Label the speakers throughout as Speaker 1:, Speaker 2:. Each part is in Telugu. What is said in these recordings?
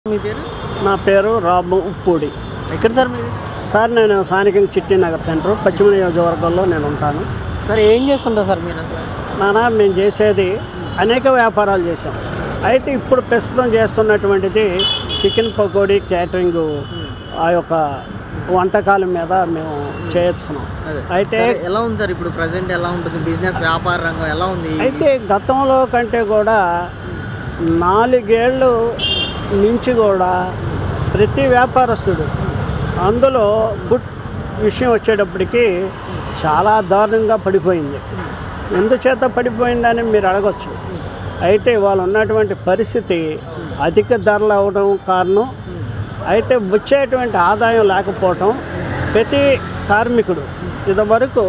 Speaker 1: మీ పేరు
Speaker 2: నా పేరు రాము ఉప్పూడి
Speaker 1: ఎక్కడ సార్ మీది
Speaker 2: సార్ నేను స్థానికంగా చిట్టి నగర్ సెంటర్ పశ్చిమ నియోజకవర్గంలో నేను ఉంటాను
Speaker 1: సార్ ఏం చేస్తుంటారు సార్ మీరు అసలు
Speaker 2: నానా మేము చేసేది అనేక వ్యాపారాలు చేసాం అయితే ఇప్పుడు ప్రస్తుతం చేస్తున్నటువంటిది చికెన్ పకోడీ క్యాటరింగ్ ఆ యొక్క వంటకాల మీద మేము చేస్తున్నాం
Speaker 1: అదే
Speaker 2: అయితే
Speaker 1: సరే, ఎలా ఉంది సార్ ఇప్పుడు ప్రజెంట్ ఎలా ఉంటుంది బిజినెస్ వ్యాపార రంగం ఎలా ఉంది
Speaker 2: అయితే గతంలో కంటే కూడా నాలుగేళ్ళు నుంచి కూడా ప్రతి వ్యాపారస్తుడు అందులో ఫుడ్ విషయం వచ్చేటప్పటికి చాలా దారుణంగా పడిపోయింది ఎందుచేత పడిపోయిందని మీరు అడగచ్చు అయితే వాళ్ళు ఉన్నటువంటి పరిస్థితి అధిక ధరలు అవడం కారణం అయితే వచ్చేటువంటి ఆదాయం లేకపోవటం ప్రతి కార్మికుడు ఇదివరకు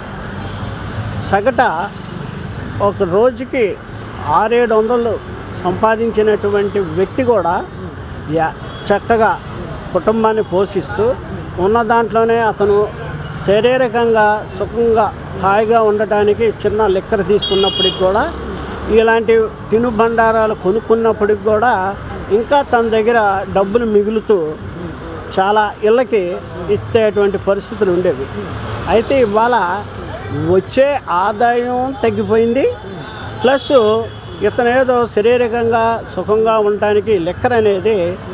Speaker 2: సగట ఒక రోజుకి ఆరేడు వందలు సంపాదించినటువంటి వ్యక్తి కూడా యా- చక్కగా కుటుంబాన్ని పోషిస్తూ ఉన్న దాంట్లోనే అతను శారీరకంగా సుఖంగా హాయిగా ఉండటానికి చిన్న లెక్కర తీసుకున్నప్పటికి కూడా ఇలాంటి తినుబండారాలు కొనుక్కున్నప్పటికి కూడా ఇంకా తన దగ్గర డబ్బులు మిగులుతూ చాలా ఇళ్ళకి ఇచ్చేటువంటి పరిస్థితులు ఉండేవి అయితే ఇవాళ వచ్చే ఆదాయం తగ్గిపోయింది ప్లస్ ఇతను ఏదో శారీరకంగా సుఖంగా ఉండటానికి లెక్కర్ అనేది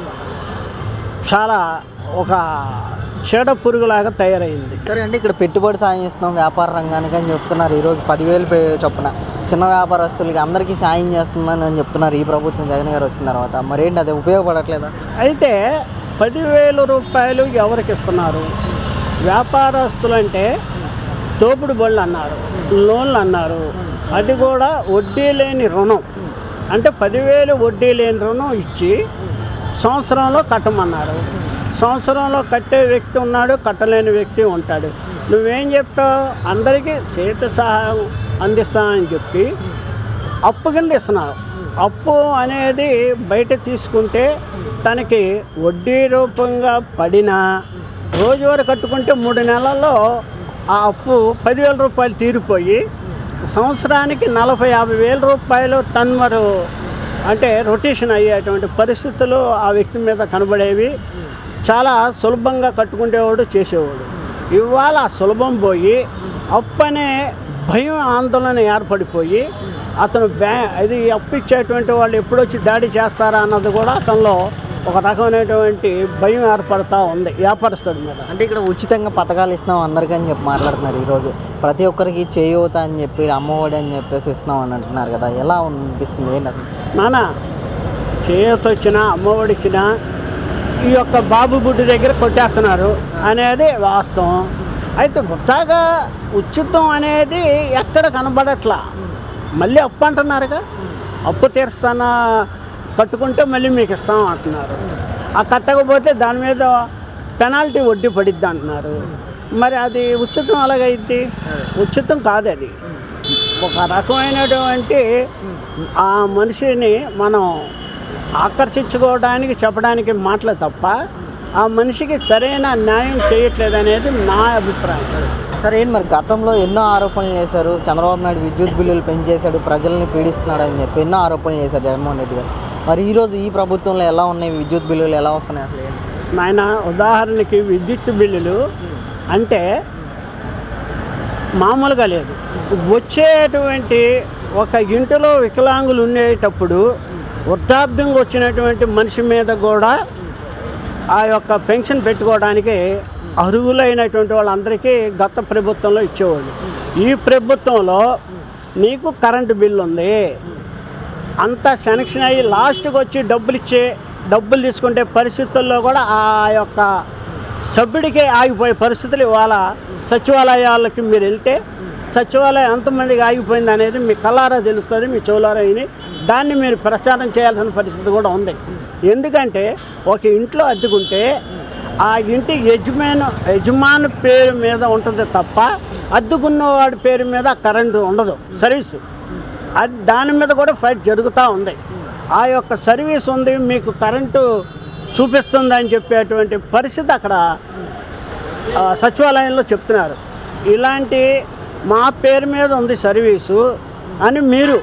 Speaker 2: చాలా ఒక చీడ పురుగులాగా తయారైంది
Speaker 1: సరే అంటే ఇక్కడ పెట్టుబడి సాయం ఇస్తున్నాం వ్యాపార రంగానికి అని చెప్తున్నారు ఈరోజు పదివేలు పే చొప్పున చిన్న వ్యాపారస్తులకి అందరికీ సాయం చేస్తుందని అని చెప్తున్నారు ఈ ప్రభుత్వం జగన్ గారు వచ్చిన తర్వాత మరేంటి అది ఉపయోగపడట్లేదా
Speaker 2: అయితే పదివేల రూపాయలు ఎవరికి ఇస్తున్నారు వ్యాపారస్తులు అంటే తోపుడు బళ్ళు అన్నారు లోన్లు అన్నారు అది కూడా వడ్డీ లేని రుణం అంటే పదివేలు వడ్డీ లేని రుణం ఇచ్చి సంవత్సరంలో కట్టమన్నారు సంవత్సరంలో కట్టే వ్యక్తి ఉన్నాడు కట్టలేని వ్యక్తి ఉంటాడు నువ్వేం చెప్పావు అందరికీ చేతి సహాయం అందిస్తానని చెప్పి అప్పు కింద ఇస్తున్నావు అప్పు అనేది బయట తీసుకుంటే తనకి వడ్డీ రూపంగా పడినా రోజువారీ కట్టుకుంటే మూడు నెలల్లో ఆ అప్పు పదివేల రూపాయలు తీరిపోయి సంవత్సరానికి నలభై యాభై వేల రూపాయలు టన్మరు అంటే రొటేషన్ అయ్యేటువంటి పరిస్థితులు ఆ వ్యక్తి మీద కనబడేవి చాలా సులభంగా కట్టుకునేవాడు చేసేవాడు ఇవాళ ఆ సులభం పోయి అప్పు అనే భయం ఆందోళన ఏర్పడిపోయి అతను బ్యా అది అప్పు ఇచ్చేటువంటి వాళ్ళు ఎప్పుడొచ్చి దాడి చేస్తారా అన్నది కూడా అతనిలో ఒక రకమైనటువంటి భయం ఏర్పడుతూ ఉంది వ్యాపారస్తుడి మీద
Speaker 1: అంటే ఇక్కడ ఉచితంగా పథకాలు ఇస్తున్నాం అందరికీ అని చెప్పి మాట్లాడుతున్నారు ఈరోజు ప్రతి ఒక్కరికి చేయూత అని చెప్పి అమ్మఒడి అని చెప్పేసి ఇస్తున్నాం అని అంటున్నారు కదా ఎలా అనిపిస్తుంది ఏంటి అది?
Speaker 2: నాన్న చేయూత వచ్చినా అమ్మఒడి ఇచ్చినా ఈ యొక్క బాబు బుడ్డి దగ్గర కొట్టేస్తున్నారు అనేది వాస్తవం అయితే గుర్తాగా ఉచితం అనేది ఎక్కడ కనబడట్లా మళ్ళీ అప్పు అంటున్నారుగా అప్పు తీరుస్తానా కట్టుకుంటే మళ్ళీ మీకు ఇస్తాం అంటున్నారు ఆ కట్టకపోతే దాని మీద పెనాల్టీ వడ్డీ పడిద్ది అంటున్నారు మరి అది ఉచితం ఎలాగైద్ది ఉచితం కాదు అది ఒక రకమైనటువంటి ఆ మనిషిని మనం ఆకర్షించుకోవడానికి చెప్పడానికి మాటలే తప్ప ఆ మనిషికి సరైన న్యాయం చేయట్లేదు అనేది నా అభిప్రాయం
Speaker 1: సరే ఏంటి మరి గతంలో ఎన్నో ఆరోపణలు చేశారు చంద్రబాబు నాయుడు విద్యుత్ బిల్లులు పెంచేశాడు ప్రజల్ని పీడిస్తున్నాడు అని చెప్పి ఎన్నో ఆరోపణలు చేశారు జగన్మోహన్ రెడ్డి గారు మరి ఈరోజు ఈ ప్రభుత్వంలో ఎలా ఉన్నాయి విద్యుత్ బిల్లులు ఎలా వస్తున్నాయి అసలు ఏంటి?
Speaker 2: నాయన ఉదాహరణకి విద్యుత్ బిల్లులు అంటే మామూలుగా లేదు వచ్చేటువంటి ఒక ఇంటిలో వికలాంగులు ఉండేటప్పుడు వృద్ధాప్యంగా వచ్చినటువంటి మనిషి మీద కూడా ఆ యొక్క పెన్షన్ పెట్టుకోవడానికి అర్హులైనటువంటి వాళ్ళందరికీ గత ప్రభుత్వంలో ఇచ్చేవాళ్ళు ఈ ప్రభుత్వంలో నీకు కరెంటు బిల్లు ఉంది అంత శాంక్షన్ అయ్యి లాస్ట్కి వచ్చి డబ్బులు ఇచ్చే డబ్బులు తీసుకుంటే పరిస్థితుల్లో కూడా ఆ యొక్క సభ్యుడికే ఆగిపోయే పరిస్థితులు ఇవాళ సచివాలయాలకి మీరు వెళ్తే సచివాలయం ఎంతమందికి ఆగిపోయింది అనేది మీ కల్లారా తెలుస్తుంది మీ చెవులారా విని దాన్ని మీరు ప్రచారం చేయాల్సిన పరిస్థితి కూడా ఉంది ఎందుకంటే ఒక ఇంట్లో అద్దెకుంటే ఆ ఇంటి యజమాను యజమాని పేరు మీద ఉంటుంది తప్ప అద్దుకున్నవాడి పేరు మీద కరెంటు ఉండదు సర్వీసు అది దాని మీద కూడా ఫైట్ జరుగుతూ ఉంది ఆ యొక్క సర్వీస్ ఉంది మీకు కరెంటు చూపిస్తుంది అని చెప్పేటువంటి పరిస్థితి అక్కడ ఆ, సచివాలయంలో చెప్తున్నారు ఇలాంటి మా పేరు మీద ఉంది సర్వీసు అని మీరు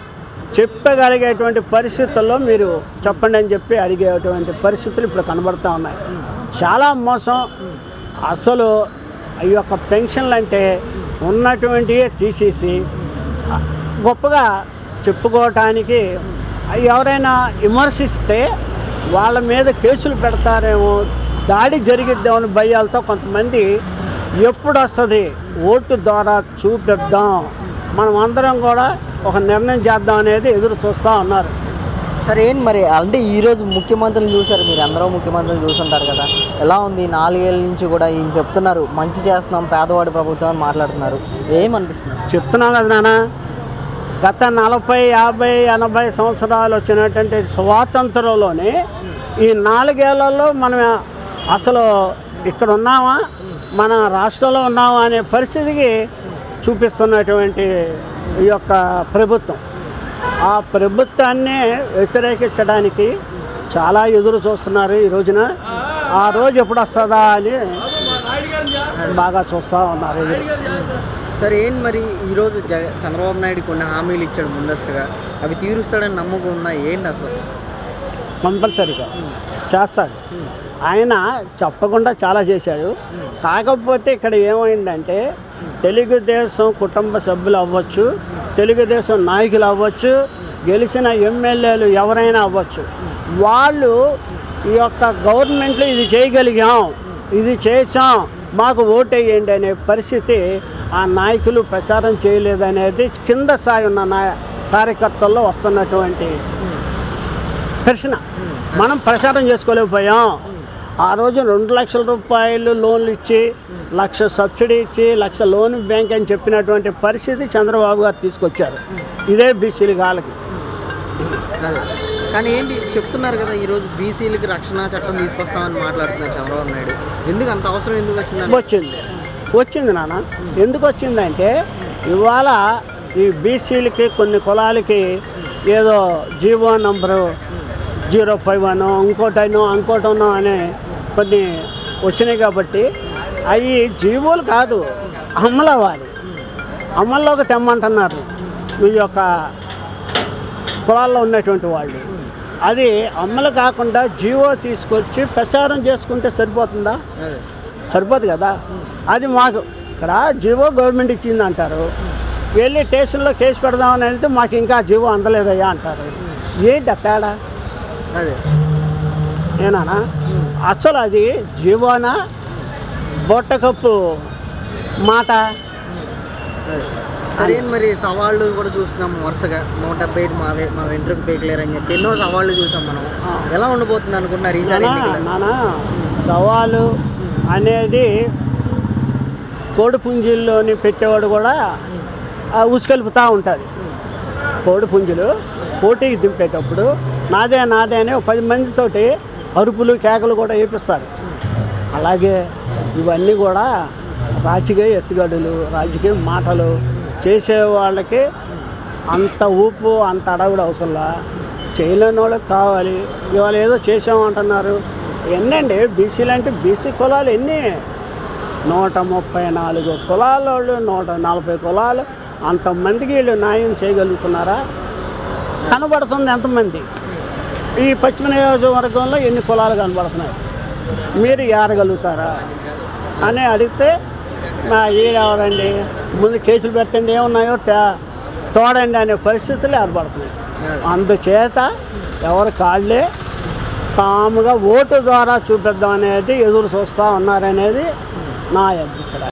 Speaker 2: చెప్పగలిగేటువంటి పరిస్థితుల్లో మీరు చెప్పండి అని చెప్పి అడిగేటువంటి పరిస్థితులు ఇప్పుడు కనబడుతూ ఉన్నాయి చాలా మోసం అసలు ఈ యొక్క పెన్షన్లు అంటే ఉన్నటువంటివే తీసేసి గొప్పగా చెప్పుకోవటానికి ఎవరైనా విమర్శిస్తే వాళ్ళ మీద కేసులు పెడతారేమో దాడి జరిగిద్దామని అని భయాలతో కొంతమంది ఎప్పుడు వస్తుంది ఓటు ద్వారా చూపిద్దాం మనం అందరం కూడా ఒక నిర్ణయం చేద్దాం అనేది ఎదురు చూస్తూ ఉన్నారు
Speaker 1: సరే ఏంటి మరి అంటే ఈరోజు ముఖ్యమంత్రులు చూసారు మీరు అందరూ ముఖ్యమంత్రులు చూసుంటారు కదా ఎలా ఉంది నాలుగేళ్ళ నుంచి కూడా ఈయన చెప్తున్నారు మంచి చేస్తున్నాం పేదవాడి ప్రభుత్వం అని మాట్లాడుతున్నారు ఏమనిపిస్తుంది
Speaker 2: చెప్తున్నాం కదా నాన్న గత నలభై యాభై ఎనభై సంవత్సరాలు వచ్చినటువంటి స్వాతంత్రంలోనే ఈ నాలుగేళ్లలో మనం అసలు ఇక్కడ ఉన్నామా మన రాష్ట్రంలో ఉన్నామా అనే పరిస్థితికి చూపిస్తున్నటువంటి ఈ యొక్క ప్రభుత్వం ఆ ప్రభుత్వాన్ని వ్యతిరేకించడానికి చాలా ఎదురు చూస్తున్నారు ఈ రోజున ఆ రోజు ఎప్పుడు వస్తుందా అని బాగా చూస్తూ ఉన్నారు ఎదురు
Speaker 1: సరే ఏంటి మరి ఈరోజు జగ చంద్రబాబు నాయుడు కొన్ని హామీలు ఇచ్చాడు ముందస్తుగా అవి తీరుస్తాడని నమ్మకం ఉందా ఏంటి అసలు
Speaker 2: కంపల్సరీగా చేస్తాడు ఆయన చెప్పకుండా చాలా చేశాడు కాకపోతే ఇక్కడ ఏమైందంటే తెలుగుదేశం కుటుంబ సభ్యులు అవ్వచ్చు తెలుగుదేశం నాయకులు అవ్వచ్చు గెలిచిన ఎమ్మెల్యేలు ఎవరైనా అవ్వచ్చు వాళ్ళు ఈ యొక్క గవర్నమెంట్లో ఇది చేయగలిగాం ఇది చేసాం మాకు ఓటేయండి అనే పరిస్థితి ఆ నాయకులు ప్రచారం చేయలేదనేది కింద స్థాయి ఉన్న నాయ కార్యకర్తల్లో వస్తున్నటువంటి ప్రశ్న మనం ప్రచారం చేసుకోలేకపోయాం ఆ రోజు రెండు లక్షల రూపాయలు లోన్లు ఇచ్చి లక్ష సబ్సిడీ ఇచ్చి లక్ష లోన్ బ్యాంక్ అని చెప్పినటువంటి పరిస్థితి చంద్రబాబు గారు తీసుకొచ్చారు ఇదే బీసీలు గాలకి
Speaker 1: అదే కానీ ఏంటి చెప్తున్నారు కదా ఈరోజు బీసీలకి రక్షణ చట్టం తీసుకొస్తామని మాట్లాడుతున్నారు చంద్రబాబు నాయుడు ఎందుకు అంత అవసరం ఎందుకు వచ్చిందని
Speaker 2: వచ్చింది వచ్చింది నాన్న ఎందుకు వచ్చిందంటే ఇవాళ ఈ బీసీలకి కొన్ని కులాలకి ఏదో జీవో నంబరు జీరో ఫైవ్ అనో ఇంకోటనో ఇంకోటనో అనే కొన్ని వచ్చినాయి కాబట్టి అవి జీవోలు కాదు అమలు అవ్వాలి అమల్లోకి తెమ్మంటున్నారు ఈ యొక్క కులాల్లో ఉన్నటువంటి వాళ్ళు అది అమలు కాకుండా జీవో తీసుకొచ్చి ప్రచారం చేసుకుంటే సరిపోతుందా
Speaker 1: అదే
Speaker 2: సరిపోదు కదా అది మాకు ఇక్కడ జీవో గవర్నమెంట్ ఇచ్చింది అంటారు వెళ్ళి స్టేషన్లో కేసు పెడదామని వెళ్తే మాకు ఇంకా జీవో అందలేదయ్యా అంటారు ఏంటి ఆ తేడా
Speaker 1: అదే
Speaker 2: ఏనా అసలు అది జీవోనా బొట్టకప్పు మాట
Speaker 1: అదే సరే ఏంటి మరి సవాళ్ళు కూడా చూస్తున్నాం వరుసగా నూట డెబ్బై ఐదు మావే మా వెంట్రుకు పేకలేరు అని చెప్పి ఎన్నో సవాళ్ళు చూసాం మనం
Speaker 2: ఆ.
Speaker 1: ఎలా ఉండబోతుంది అనుకుంటున్నారు ఈసారి
Speaker 2: నానా
Speaker 1: ఎన్నికలు?
Speaker 2: నానా సవాలు అనేది కోడి పుంజుల్లోని పెట్టేవాడు కూడా ఆ ఉసుకెలుపుతూ ఉంటుంది కోడి పుంజులు పోటీకి దింపేటప్పుడు నాదే నాదే అని ఒక పది మందితోటి అరుపులు కేకలు కూడా వేపిస్తారు అలాగే ఇవన్నీ కూడా రాజకీయ ఎత్తుగడులు రాజకీయ మాటలు చేసే వాళ్ళకి అంత ఊపు అంత అడవుడు అవసరంలా చేయలేని వాళ్ళకి కావాలి ఇవాళ ఏదో చేసామంటున్నారు ఎన్నండి బీసీలు అంటే బీసీ కులాలు ఎన్ని నూట ముప్పై నాలుగు కులాల వాళ్ళు నూట నలభై కులాలు అంతమందికి వీళ్ళు న్యాయం చేయగలుగుతున్నారా కనబడుతుంది ఎంతమంది ఈ పశ్చిమ నియోజకవర్గంలో ఎన్ని కులాలు కనబడుతున్నాయి మీరు ఏరగలుగుతారా అని అడిగితే మా ఎవరండి ముందు కేసులు పెట్టండి ఏమున్నాయో తే- తోడండి అనే పరిస్థితులు ఏర్పడుతున్నాయి అందుచేత ఎవరి కాళ్ళే కాముగా ఓటు ద్వారా చూపిద్దాం అనేది ఎదురు చూస్తూ ఉన్నారనేది నా అభిప్రాయం